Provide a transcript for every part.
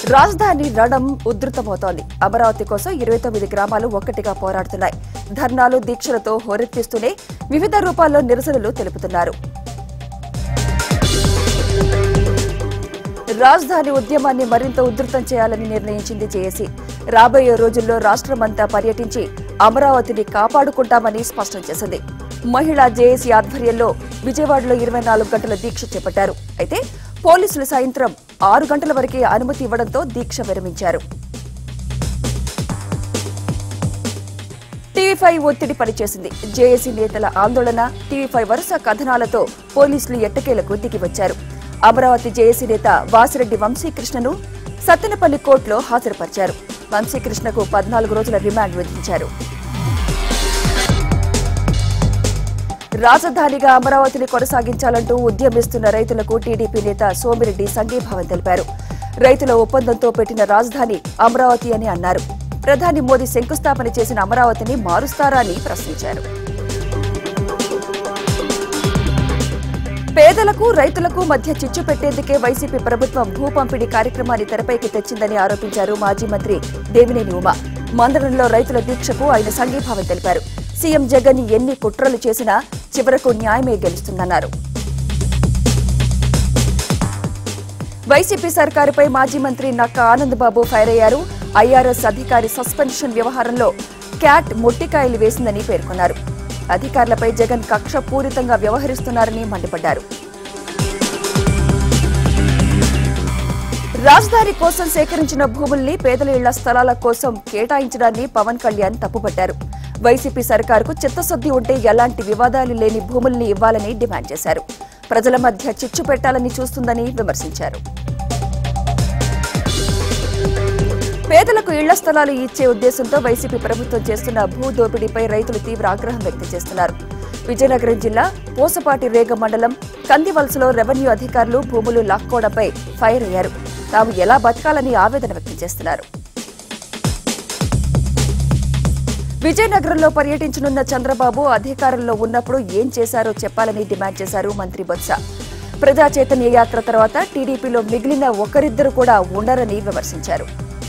రాజధాని రణం ఉధృతమవుతోంది అమరావతి కోసం ఇరవై తొమ్మిది గ్రామాలు ఒక్కటిగా పోరాడుతున్నాయి ధర్నాలు దీక్షలతో హోరెత్తిస్తూనే వివిధ రూపాల్లో నిరసనలు తెలుపుతున్నారు రాజధాని ఉద్యమాన్ని మరింత ఉధృతం చేయాలని నిర్ణయించింది జేఏసీ రాబోయే రోజుల్లో రాష్ట్రమంతా పర్యటించి అమరావతిని కాపాడుకుంటామని స్పష్టం చేసింది మహిళా జేఏసీ ఆధ్వర్యంలో విజయవాడలో ఇరవై నాలుగు గంటల దీక్ష చేపట్టారు అయితే పోలీసులు సాయంత్రం ఆరు గంటల వరకే అనుమతి ఇవ్వడంతో దీక్ష విరమించారు టీవీ ఫైవ్ ఒత్తిడి పనిచేసింది జేఏసీ నేతల ఆందోళన టీవీ ఫైవ్ వరుస కథనాలతో పోలీసులు ఎట్టకేలకు దిగివచ్చారు అమరావతి జేఏసీ నేత వాసిరెడ్డి వంశీకృష్ణను సత్తెనపల్లి కోర్టులో హాజరుపరిచారు వంశీకృష్ణకు పద్నాలుగు రోజుల రిమాండ్ విధించారు రాజధానిగా అమరావతిని కొనసాగించాలంటూ ఉద్యమిస్తున్న రైతులకు టీడీపీ నేత సోమిరెడ్డి సంఘీభావం తెలిపారు రైతుల ఒప్పందంతో పెట్టిన రాజధాని అమరావతి అని అన్నారు ప్రధాని మోదీ శంకుస్థాపన చేసిన అమరావతిని మారుస్తారా అని ప్రశ్నించారు పేదలకు రైతులకు మధ్య చిచ్చు పెట్టేందుకే వైసీపీ ప్రభుత్వం భూ పంపిణీ కార్యక్రమాన్ని తెరపైకి తెచ్చిందని ఆరోపించారు మాజీ మంత్రి దేవినేని ఉమ మందడంలో రైతుల దీక్షకు ఆయన సంఘీభావం తెలిపారు సీఎం జగన్ ఎన్ని కుట్రలు చేసినా చివరకు న్యాయమే గెలుస్తుందన్నారు వైసీపీ సర్కారుపై మాజీ మంత్రి నక్క ఆనందబాబు ఫైర్ అయ్యారు ఐఆర్ఎస్ అధికారి సస్పెన్షన్ వ్యవహారంలో క్యాట్ మొట్టికాయలు వేసిందని పేర్కొన్నారు అధికారులపై జగన్ కక్ష పూరితంగా వ్యవహరిస్తున్నారని మండిపడ్డారు రాజధాని కోసం సేకరించిన భూముల్ని పేదల ఇళ్ల స్థలాల కోసం కేటాయించడాన్ని పవన్ కళ్యాణ్ తప్పుపట్టారు వైసీపీ సర్కారుకు చిత్తశుద్ది ఉంటే ఎలాంటి వివాదాలు లేని భూముల్ని ఇవ్వాలని డిమాండ్ చేశారు ప్రజల మధ్య చిచ్చు పెట్టాలని చూస్తుందని విమర్శించారు పేదలకు ఇళ్ల స్థలాలు ఇచ్చే ఉద్దేశంతో వైసీపీ ప్రభుత్వం చేస్తున్న భూ దోపిడీపై రైతులు తీవ్ర ఆగ్రహం వ్యక్తం చేస్తున్నారు విజయనగరం జిల్లా పూసపాటి రేగ మండలం కందివలసలో రెవెన్యూ అధికారులు భూములు లాక్కోవడంపై ఫైర్ అయ్యారు తాము ఎలా బతకాలని ఆవేదన వ్యక్తం చేస్తున్నారు విజయనగరంలో పర్యటించనున్న చంద్రబాబు అధికారంలో ఉన్నప్పుడు ఏం చేశారో చెప్పాలని డిమాండ్ చేశారు మంత్రి బొత్స ప్రజా చైతన్య యాత్ర తర్వాత టీడీపీలో మిగిలిన ఒకరిద్దరు కూడా ఉండరని విమర్శించారు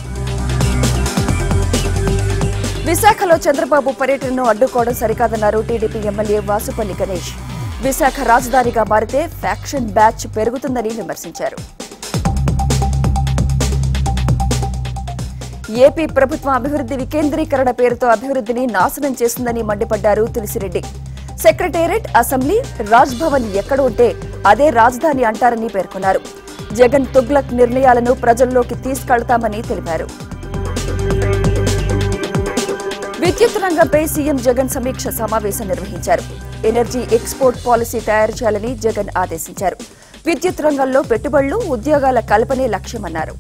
విశాఖలో చంద్రబాబు పర్యటనను అడ్డుకోవడం సరికాదన్నారు టీడీపీ ఎమ్మెల్యే వాసుపల్లి గణేష్ విశాఖ రాజధానిగా మారితే ఫ్యాక్షన్ బ్యాచ్ పెరుగుతుందని విమర్శించారు ఏపీ ప్రభుత్వం అభివృద్ధి వికేంద్రీకరణ పేరుతో అభివృద్ధిని నాశనం చేస్తుందని మండిపడ్డారు తులసిరెడ్డి సెక్రటేరియట్ అసెంబ్లీ రాజ్ భవన్ ఎక్కడ ఉంటే అదే రాజధాని అంటారని పేర్కొన్నారు జగన్ తుగ్లక్ నిర్ణయాలను ప్రజల్లోకి తీసుకెళ్తామని తెలిపారు విద్యుత్ రంగంపై సీఎం జగన్ సమీక్ష సమావేశం నిర్వహించారు ఎనర్జీ ఎక్స్పోర్ట్ పాలసీ తయారు చేయాలని జగన్ ఆదేశించారు విద్యుత్ రంగంలో పెట్టుబడులు ఉద్యోగాల కల్పనే లక్ష్యమన్నారు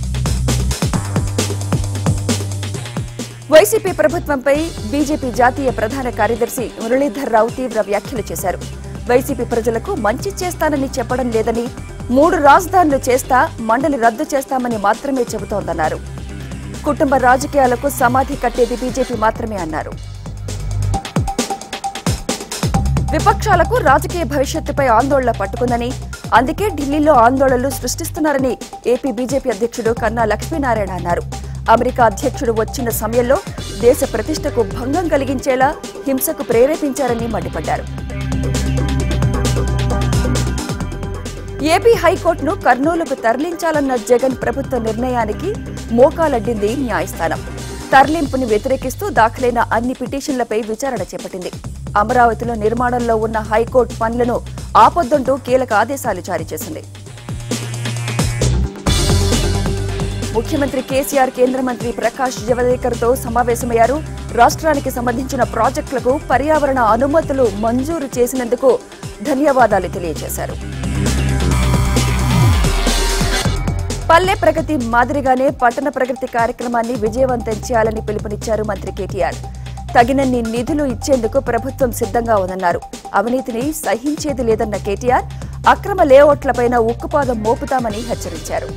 వైసీపీ ప్రభుత్వంపై బీజేపీ జాతీయ ప్రధాన కార్యదర్శి మురళీధర్ రావు తీవ్ర వ్యాఖ్యలు చేశారు వైసీపీ ప్రజలకు మంచి చేస్తానని చెప్పడం లేదని మూడు రాజధానులు చేస్తా మండలి రద్దు చేస్తామని మాత్రమే చెబుతోందన్నారు కుటుంబ రాజకీయాలకు సమాధి కట్టేది బీజేపీ మాత్రమే అన్నారు విపక్షాలకు రాజకీయ భవిష్యత్తుపై ఆందోళన పట్టుకుందని అందుకే ఢిల్లీలో ఆందోళనలు సృష్టిస్తున్నారని ఏపీ బీజేపీ అధ్యక్షుడు కన్నా లక్ష్మీనారాయణ అన్నారు అమెరికా అధ్యక్షుడు వచ్చిన సమయంలో దేశ ప్రతిష్టకు భంగం కలిగించేలా హింసకు ప్రేరేపించారని మండిపడ్డారు ఏపీ హైకోర్టును కర్నూలుకు తరలించాలన్న జగన్ ప్రభుత్వ నిర్ణయానికి మోకాలడ్డింది న్యాయస్థానం తరలింపుని వ్యతిరేకిస్తూ దాఖలైన అన్ని పిటిషన్లపై విచారణ చేపట్టింది అమరావతిలో నిర్మాణంలో ఉన్న హైకోర్టు పనులను ఆపొద్దంటూ కీలక ఆదేశాలు జారీ చేసింది ముఖ్యమంత్రి కేసీఆర్ కేంద్ర మంత్రి ప్రకాష్ జవదేకర్తో సమావేశమయ్యారు రాష్ట్రానికి సంబంధించిన ప్రాజెక్టులకు పర్యావరణ అనుమతులు మంజూరు చేసినందుకు ధన్యవాదాలు తెలియజేశారు పల్లె ప్రగతి మాదిరిగానే పట్టణ ప్రగతి కార్యక్రమాన్ని విజయవంతం చేయాలని పిలుపునిచ్చారు మంత్రి కేటీఆర్ తగినన్ని నిధులు ఇచ్చేందుకు ప్రభుత్వం సిద్ధంగా ఉందన్నారు అవినీతిని సహించేది లేదన్న కేటీఆర్ అక్రమ లేఅవుట్లపైన ఉక్కుపాదం మోపుతామని హెచ్చరించారు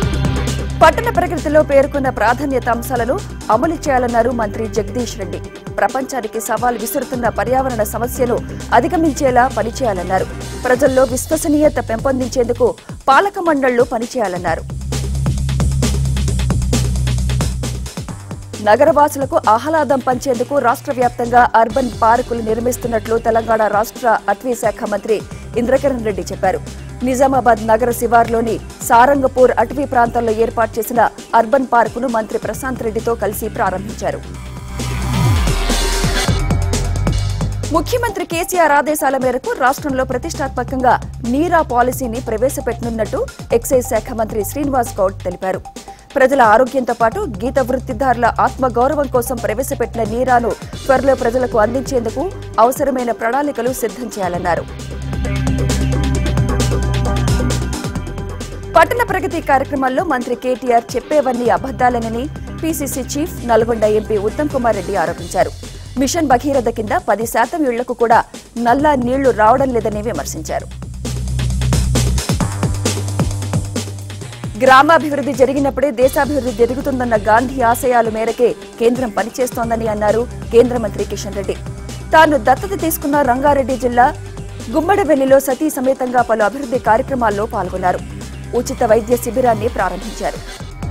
పట్టణ ప్రగతిలో పేర్కొన్న ప్రాధాన్యత అంశాలను అమలు చేయాలన్నారు మంత్రి జగదీష్ రెడ్డి ప్రపంచానికి సవాల్ విసురుతున్న పర్యావరణ సమస్యను అధిగమించేలా పనిచేయాలన్నారు ప్రజల్లో విశ్వసనీయత పెంపొందించేందుకు పాలక మండళ్లు పనిచేయాలన్నారు నగరవాసులకు ఆహ్లాదం పంచేందుకు రాష్ట్ర వ్యాప్తంగా అర్బన్ పార్కులు నిర్మిస్తున్నట్లు తెలంగాణ రాష్ట్ర అటవీ శాఖ మంత్రి ఇంద్రకరణ్ రెడ్డి చెప్పారు నిజామాబాద్ నగర శివార్లోని సారంగపూర్ అటవీ ప్రాంతంలో ఏర్పాటు చేసిన అర్బన్ పార్కును మంత్రి ప్రశాంత్ రెడ్డితో కలిసి ప్రారంభించారు ముఖ్యమంత్రి కేసీఆర్ ఆదేశాల మేరకు రాష్ట్రంలో ప్రతిష్టాత్మకంగా నీరా పాలసీని ప్రవేశపెట్టనున్నట్టు ఎక్సైజ్ శాఖ మంత్రి శ్రీనివాస్ గౌడ్ తెలిపారు ప్రజల ఆరోగ్యంతో పాటు గీత వృత్తిదారుల ఆత్మగౌరవం కోసం ప్రవేశపెట్టిన నీరాను త్వరలో ప్రజలకు అందించేందుకు అవసరమైన ప్రణాళికలు సిద్ధం చేయాలన్నారు పట్టణ ప్రగతి కార్యక్రమాల్లో మంత్రి కేటీఆర్ చెప్పేవన్నీ అబద్దాలేనని PCC chief Nalgonda MP Uttam Kumar Reddy ఆరోపించారు మిషన్ భగీరథ కింద పది శాతం ఇళ్లకు కూడా నల్లా నీళ్లు రావడం లేదని విమర్శించారు గ్రామాభివృద్ధి జరిగినప్పుడే దేశాభివృద్ధి జరుగుతుందన్న గాంధీ ఆశయాల మేరకే కేంద్రం పనిచేస్తోందని అన్నారు కేంద్ర మంత్రి కిషన్ రెడ్డి తాను దత్తత తీసుకున్న రంగారెడ్డి జిల్లా గుమ్మడవెల్లిలో సతీ సమేతంగా పలు అభివృద్ధి కార్యక్రమాల్లో పాల్గొన్నారు ఉచిత వైద్య శిబిరాన్ని ప్రారంభించారు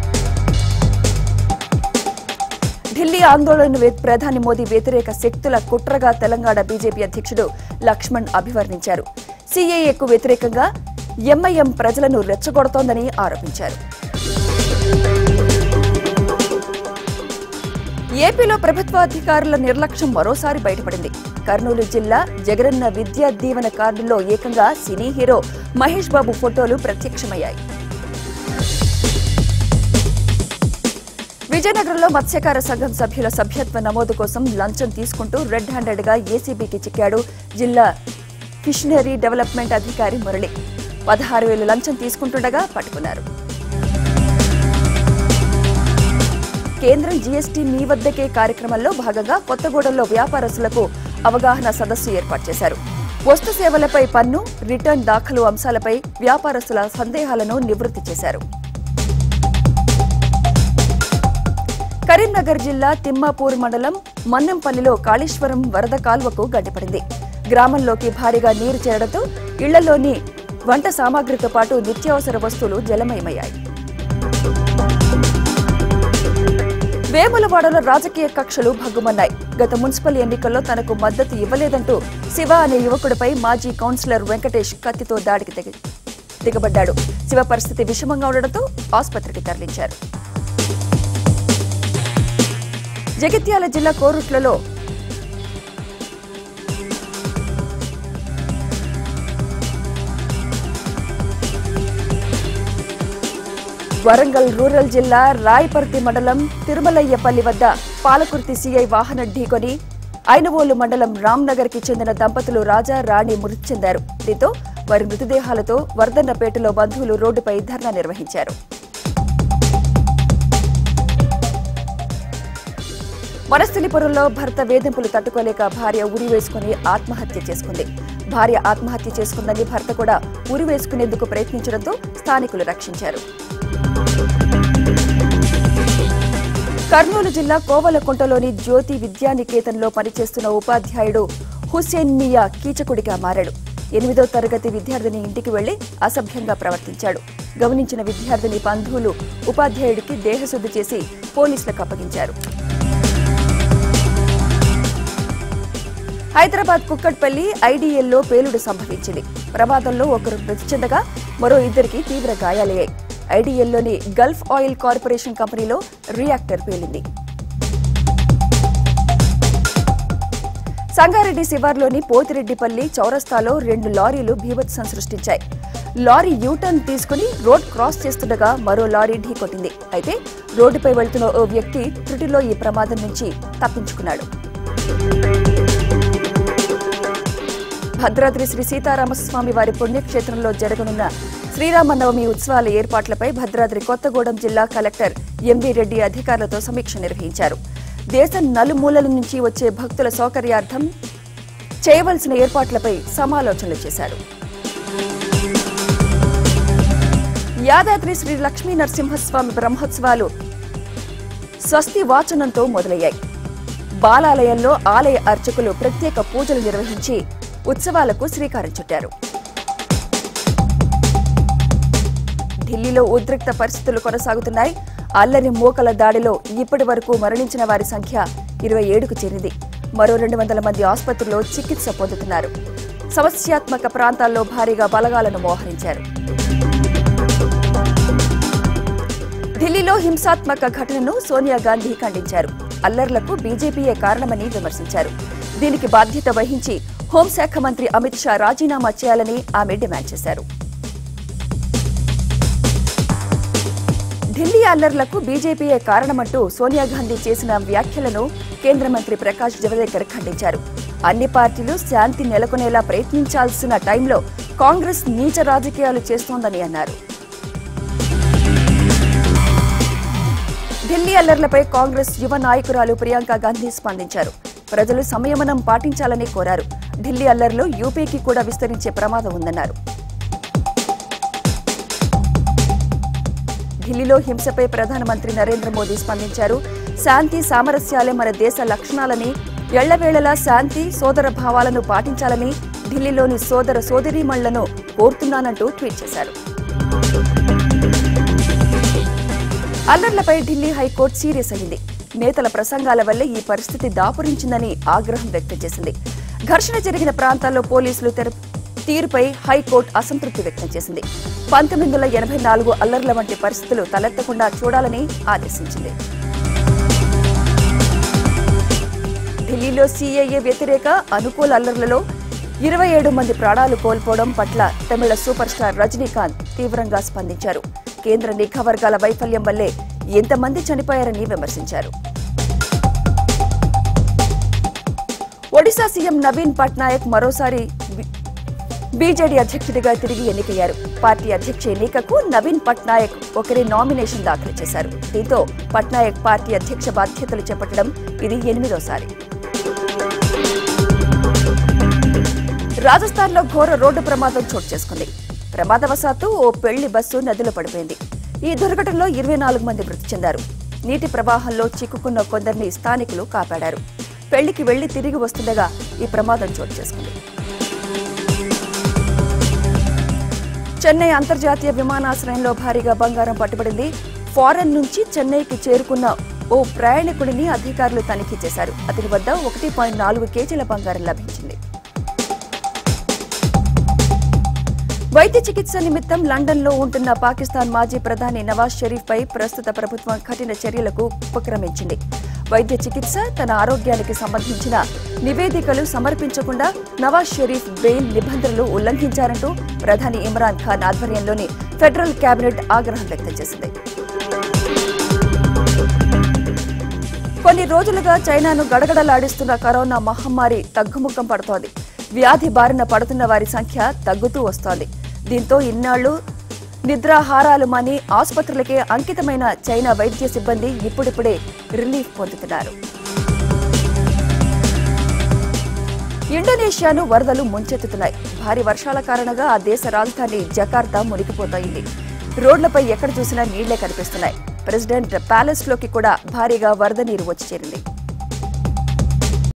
ఢిల్లీ ఆందోళన వే- ప్రధాని మోదీ వ్యతిరేక శక్తుల కుట్రగా తెలంగాణ బీజేపీ అధ్యక్షుడు లక్ష్మణ్ అభివర్ణించారు సీఏఏకు వ్యతిరేకంగా ఎంఐఎం ప్రజలను రెచ్చగొడుతోందని ఆరోపించారు ఏపీలో ప్రభుత్వాధికారుల నిర్లక్ష్యం మరోసారి బయటపడింది కర్నూలు జిల్లా జగనన్న విద్యా దీవెన కార్డుల్లో ఏకంగా సినీ హీరో మహేష్ బాబు ఫోటోలు ప్రత్యక్షమయ్యాయి విజయనగరంలో మత్స్యకార సంఘం సభ్యుల సభ్యత్వ నమోదు కోసం లంచం తీసుకుంటూ రెడ్ హ్యాండెడ్ గా ఏసీబీకి చిక్కాడు జిల్లా ఫిషనరీ డెవలప్మెంట్ అధికారి మురళి పదహారు వేలు లంచం తీసుకుంటుండగా పట్టుకున్నారు కేంద్రం జీఎస్టీ మీ వద్దకే కార్యక్రమంలో భాగంగా కొత్తగూడెంలో వ్యాపారస్తులకు అవగాహన సదస్సు ఏర్పాటు చేశారు వస్తు సేవలపై పన్ను రిటర్న్ దాఖలు అంశాలపై వ్యాపారస్తుల సందేహాలను నివృత్తి చేశారు కరీంనగర్ జిల్లా తిమ్మాపూర్ మండలం మన్నెంపల్లిలో కాళేశ్వరం వరద కాల్వకు గడ్డిపడింది గ్రామంలోకి భారీగా నీరు చేరడంతో ఇళ్లలోని వంట సామాగ్రితో పాటు నిత్యావసర వస్తువులు జలమయమయ్యాయి వేములవాడలో రాజకీయ కక్షలు భగ్గుమన్నాయి గత మున్సిపల్ ఎన్నికల్లో తనకు మద్దతు ఇవ్వలేదంటూ శివ అనే యువకుడిపై మాజీ కౌన్సిలర్ వెంకటేష్ కత్తితో దాడికి దిగ దిగబడ్డాడు శివ పరిస్థితి విషమంగా ఉండడంతో ఆసుపత్రికి తరలించారు జగిత్యాల జిల్లా కోరుట్లలో వరంగల్ రూరల్ జిల్లా రాయపర్తి మండలం తిరుమలయ్యపల్లి వద్ద పాలకుర్తి సీఐ వాహనం ఢీకొని ఐనవోలు మండలం రామ్నగర్ కి చెందిన దంపతులు రాజా రాణి మృతి చెందారు దీంతో వారి మృతదేహాలతో వర్ధన్నపేటలో బంధువులు రోడ్డుపై ధర్నా నిర్వహించారు వనస్థలిపురంలో భర్త వేధింపులు తట్టుకోలేక భార్య ఉరి వేసుకుని ఆత్మహత్య చేసుకుంది భార్య ఆత్మహత్య చేసుకుందని భర్త కూడా ఉరి వేసుకునేందుకు ప్రయత్నించడంతో స్థానికులు రక్షించారు కర్నూలు జిల్లా కోవలకుంటలోని జ్యోతి విద్యానికేతన్లో పనిచేస్తున్న ఉపాధ్యాయుడు హుస్సేన్ మియా కీచకుడిగా మారాడు ఎనిమిదో తరగతి విద్యార్థిని ఇంటికి వెళ్లి అసభ్యంగా ప్రవర్తించాడు గమనించిన విద్యార్థిని బంధువులు ఉపాధ్యాయుడికి దేహశుద్ధి చేసి పోలీసులకు అప్పగించారు హైదరాబాద్ కుక్కట్పల్లి ఐడీఎల్లో పేలుడు సంభవించింది ప్రమాదంలో ఒకరు మృతి చెందగా మరో ఇద్దరికి తీవ్ర గాయాలయ్యాయి ఐడీఎల్లోని గల్ఫ్ ఆయిల్ కార్పొరేషన్ కంపెనీలో రియాక్టర్ పేలింది సంగారెడ్డి శివార్లోని పోతిరెడ్డిపల్లి చౌరస్తాలో రెండు లారీలు బీభత్సం సృష్టించాయి లారీ యూటర్న్ తీసుకుని రోడ్ క్రాస్ చేస్తుండగా మరో లారీ ఢీకొట్టింది అయితే రోడ్డుపై వెళ్తున్న ఓ వ్యక్తి త్రుటిలో ఈ ప్రమాదం నుంచి తప్పించుకున్నాడు భద్రాద్రి శ్రీ సీతారామస్వామి వారి పుణ్యక్షేత్రంలో జరగనున్న శ్రీరామనవమి ఉత్సవాల ఏర్పాట్లపై భద్రాద్రి కొత్తగూడెం జిల్లా కలెక్టర్ ఎంవీ రెడ్డి అధికారులతో సమీక్ష నిర్వహించారు దేశం నలుమూలల నుంచి వచ్చే భక్తుల సౌకర్యార్థం చేయవలసిన ఏర్పాట్లపై సమాలోచనలు చేశారు యాదాద్రి శ్రీ లక్ష్మీ నరసింహస్వామి బ్రహ్మోత్సవాలు స్వస్తి వాచనంతో మొదలయ్యాయి బాలాలయంలో ఆలయ అర్చకులు ప్రత్యేక పూజలు నిర్వహించి ఉత్సవాలకు శ్రీకారం చుట్టారు ఢిల్లీలో ఉద్రిక్త పరిస్థితులు కొనసాగుతున్నాయి అల్లరి మూకల దాడిలో ఇప్పటి వరకు మరణించిన వారి సంఖ్య ఇరవై ఏడుకు చేరింది మరో రెండు వందల మంది ఆసుపత్రిలో చికిత్స పొందుతున్నారు సమస్యాత్మక ప్రాంతాల్లో భారీగా బలగాలను మోహరించారు ఢిల్లీలో హింసాత్మక ఘటనను సోనియా గాంధీ ఖండించారు అల్లర్లకు బీజేపీయే కారణమని విమర్శించారు దీనికి బాధ్యత వహించి హోంశాఖ మంత్రి అమిత్ షా రాజీనామా చేయాలని ఆమె డిమాండ్ చేశారు ఢిల్లీ అల్లర్లకు బీజేపీయే కారణమంటూ సోనియా గాంధీ చేసిన వ్యాఖ్యలను కేంద్ర మంత్రి ప్రకాష్ జవదేకర్ ఖండించారు అన్ని పార్టీలు శాంతి నెలకొనేలా ప్రయత్నించాల్సిన టైంలో కాంగ్రెస్ నీచ రాజకీయాలు చేస్తోందని అన్నారు ఢిల్లీ అల్లర్లపై కాంగ్రెస్ యువ నాయకురాలు ప్రియాంక గాంధీ స్పందించారు ప్రజలు సంయమనం పాటించాలని కోరారు ఢిల్లీ అల్లర్లు యూపీకి కూడా విస్తరించే ప్రమాదం ఉందన్నారు ఢిల్లీలో హింసపై ప్రధానమంత్రి నరేంద్ర మోదీ స్పందించారు శాంతి సామరస్యాలే మన దేశ లక్షణాలని ఎళ్లవేళలా శాంతి సోదర భావాలను పాటించాలని ఢిల్లీలోని సోదర సోదరీమణులను కోరుతున్నానంటూ ట్వీట్ చేశారు అల్లర్లపై ఢిల్లీ హైకోర్టు సీరియస్ అయింది నేతల ప్రసంగాల వల్లే ఈ పరిస్థితి దాపురించిందని ఆగ్రహం వ్యక్తం చేసింది ఘర్షణ జరిగిన ప్రాంతాల్లో పోలీసులు తెర తీరుపై హైకోర్టు అసంతృప్తి వ్యక్తం చేసింది పంతొమ్మిది వందల ఎనభై నాలుగు అల్లర్ల వంటి పరిస్థితులు తలెత్తకుండా చూడాలని ఆదేశించింది ఢిల్లీలో సీఏఏ వ్యతిరేక అనుకూల అల్లర్లలో ఇరవై ఏడు మంది ప్రాణాలు కోల్పోవడం పట్ల తమిళ సూపర్ స్టార్ రజనీకాంత్ తీవ్రంగా స్పందించారు కేంద్ర నిఘా వర్గాల వైఫల్యం వల్లే ఎంతమంది చనిపోయారని విమర్శించారు ఒడిశా సీఎం నవీన్ పట్నాయక్ మరోసారి బి- బీజేడీ అధ్యక్షుడిగా తిరిగి ఎన్నికయ్యారు పార్టీ అధ్యక్ష ఎన్నికకు నవీన్ పట్నాయక్ ఒకరి నామినేషన్ దాఖలు చేశారు దీంతో పట్నాయక్ పార్టీ అధ్యక్ష బాధ్యతలు చేపట్టడం ఇది ఎనిమిదోసారి రాజస్థాన్లో ఘోర రోడ్డు ప్రమాదం చోటు చేసుకుంది ప్రమాదవశాత్తు ఓ పెళ్లి బస్సు నదిలో పడిపోయింది ఈ దుర్ఘటనలో ఇరవై నాలుగు మంది మృతి చెందారు నీటి ప్రవాహంలో చిక్కుకున్న కొందరిని స్థానికులు కాపాడారు పెళ్లికి వెళ్లి తిరిగి వస్తుండగా ఈ ప్రమాదం చోటు చేసుకుంది చెన్నై అంతర్జాతీయ విమానాశ్రయంలో భారీగా బంగారం పట్టుబడింది ఫారెన్ నుంచి చెన్నైకి చేరుకున్న ఓ ప్రయాణికుడిని అధికారులు తనిఖీ చేశారు అతని వద్ద ఒకటి పాయింట్ నాలుగు కేజీల బంగారం లభించింది వైద్య చికిత్స నిమిత్తం లండన్లో ఉంటున్న పాకిస్తాన్ మాజీ ప్రధాని నవాజ్ షరీఫ్ పై ప్రస్తుత ప్రభుత్వం కఠిన చర్యలకు ఉపక్రమించింది వైద్య చికిత్స తన ఆరోగ్యానికి సంబంధించిన నివేదికలు సమర్పించకుండా నవాజ్ షరీఫ్ బెయిల్ నిబంధనలు ఉల్లంఘించారంటూ ప్రధాని ఇమ్రాన్ ఖాన్ ఆధ్వర్యంలోని ఫెడరల్ కేబినెట్ ఆగ్రహం వ్యక్తం చేసింది కొన్ని రోజులుగా చైనాను గడగడలాడిస్తున్న కరోనా మహమ్మారి తగ్గుముఖం పడుతోంది వ్యాధి బారిన పడుతున్న వారి సంఖ్య తగ్గుతూ వస్తోంది దీంతో ఇన్నాళ్లు నిద్రాహారాలు మాని ఆసుపత్రులకే అంకితమైన చైనా వైద్య సిబ్బంది ఇప్పుడిప్పుడే రిలీఫ్ పొందుతున్నారు ఇండోనేషియాను వరదలు ముంచెత్తుతున్నాయి భారీ వర్షాల కారణంగా ఆ దేశ రాజధాని జకార్తా మునిగిపోతోంది రోడ్లపై ఎక్కడ చూసినా నీళ్లే కనిపిస్తున్నాయి ప్రెసిడెంట్ ప్యాలెస్ లోకి కూడా భారీగా వరద నీరు వచ్చి చేరింది